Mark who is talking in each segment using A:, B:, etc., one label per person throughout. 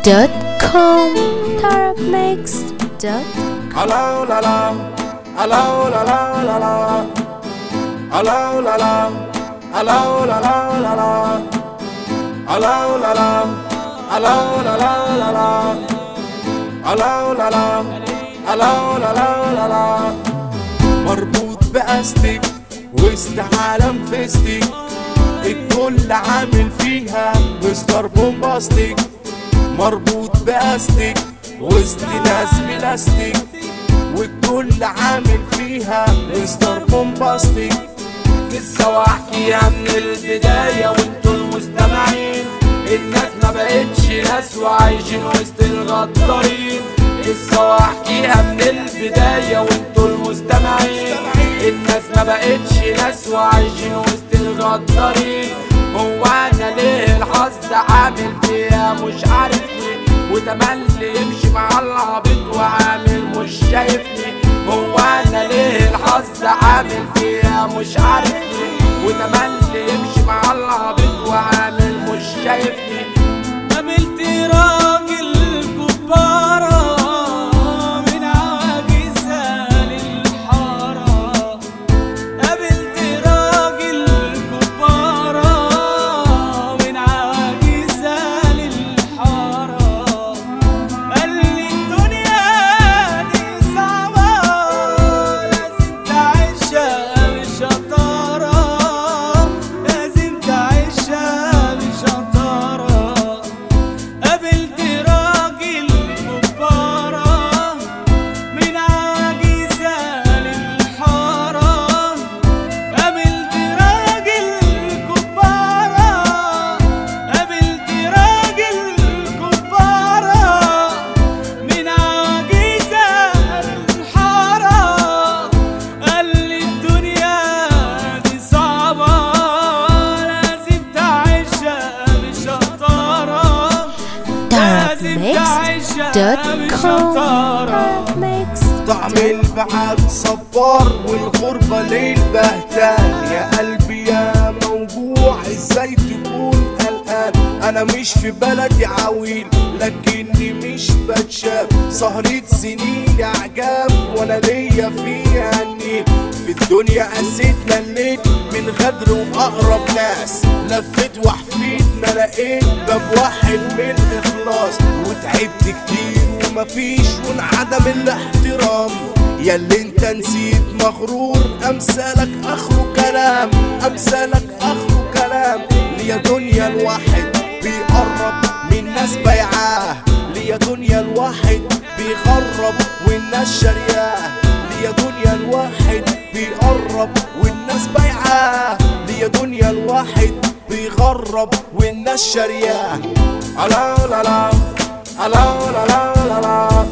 A: tarabmix.com tarabmix.com
B: Hello, la la. Hello, la la la la. Hello, la la. Hello, la la la la. Hello, la la. Hello, la la la la. Hello, la la. Hello, la la la la. مربوط بأستك وسط عالم فيستك الكل عامل فيها مستر بومباستيك مربوط بأستك وسط ناس بلاستيك والكل عامل فيها مستر بومباستيك
C: لسه واحكيها من البداية وانتوا المستمعين الناس ما بقتش ناس وعايشين وسط الغدارين لسه واحكيها من البداية وانتوا المستمعين الناس ما بقتش ناس وعايشين وسط الغدارين هو انا ليه الحظ عامل فيها مش عارفني وتملي يمشي مع العبيط وعامل مش شايفني هو انا ليه الحظ عامل فيها مش عارفني وتملي يمشي مع العبيط وعامل مش شايفني
D: قابلت راجل كبارة من عواجيزها للحارة قابلت راجل كبارة من عواجيزها للحارة قال لي الدنيا دي صعبة لازم تعيشها بشطارة لازم تعيشها بشطارة قابلت راجل كبارة من عواجيزها للحارة قابلت راجل كبارة قابلت راجل كبارة من عواجيزها للحارة قال لي الدنيا دي صعبة لازم تعيشها بشطارة لازم تعيشها
A: tarabmix.com
D: بشطارة
A: tarabmix
B: طعم البعاد صبار والغربة ليل بهتان يا قلبي يا موجوع ازاي تكون قلقان انا مش في بلدي عويل لكني مش بتشاف سهرة سنين اعجاب وانا ليا فيها النيل في الدنيا قسيت مليت من غدر واقرب ناس لفيت وحفيت ما لقيت باب واحد من الاخلاص وتعبت كتير ومفيش وانعدم الاحترام يا اللي انت نسيت مغرور امثالك اخره كلام امثالك اخره كلام ليا دنيا الواحد بيقرب من ناس بيعاه ليا دنيا الواحد بيغرب والناس شرياه ليا دنيا الواحد بيقرب والناس بيعاه ليا دنيا الواحد بيغرب والناس شرياه لا لا لا لا لا لا لا لا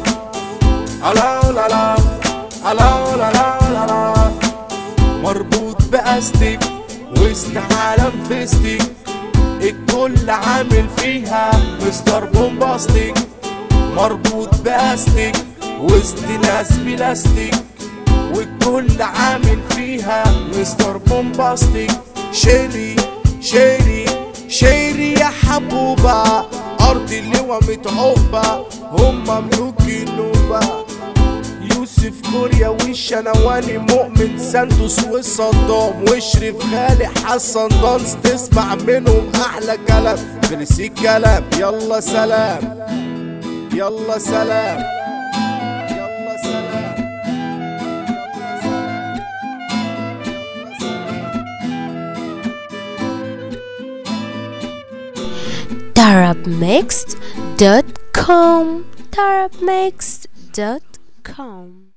B: لا لا لا لا لا لا لا مربوط بأستك وسط عالم فيستك الكل عامل فيها مستر بومباستيك مربوط بأستك وسط ناس بلاستيك والكل عامل فيها مستر بومباستيك شيري شيري شيري يا حبوبة أرض اللواء متعوبة هما ملوك النوبة يوسف كوريا والشنواني مؤمن سانتوس والصدام واشرف غالي حسن دانس تسمع منهم احلى كلام خلص الكلام يلا سلام يلا سلام يلا سلام
A: tarabmix.com tarabmix.com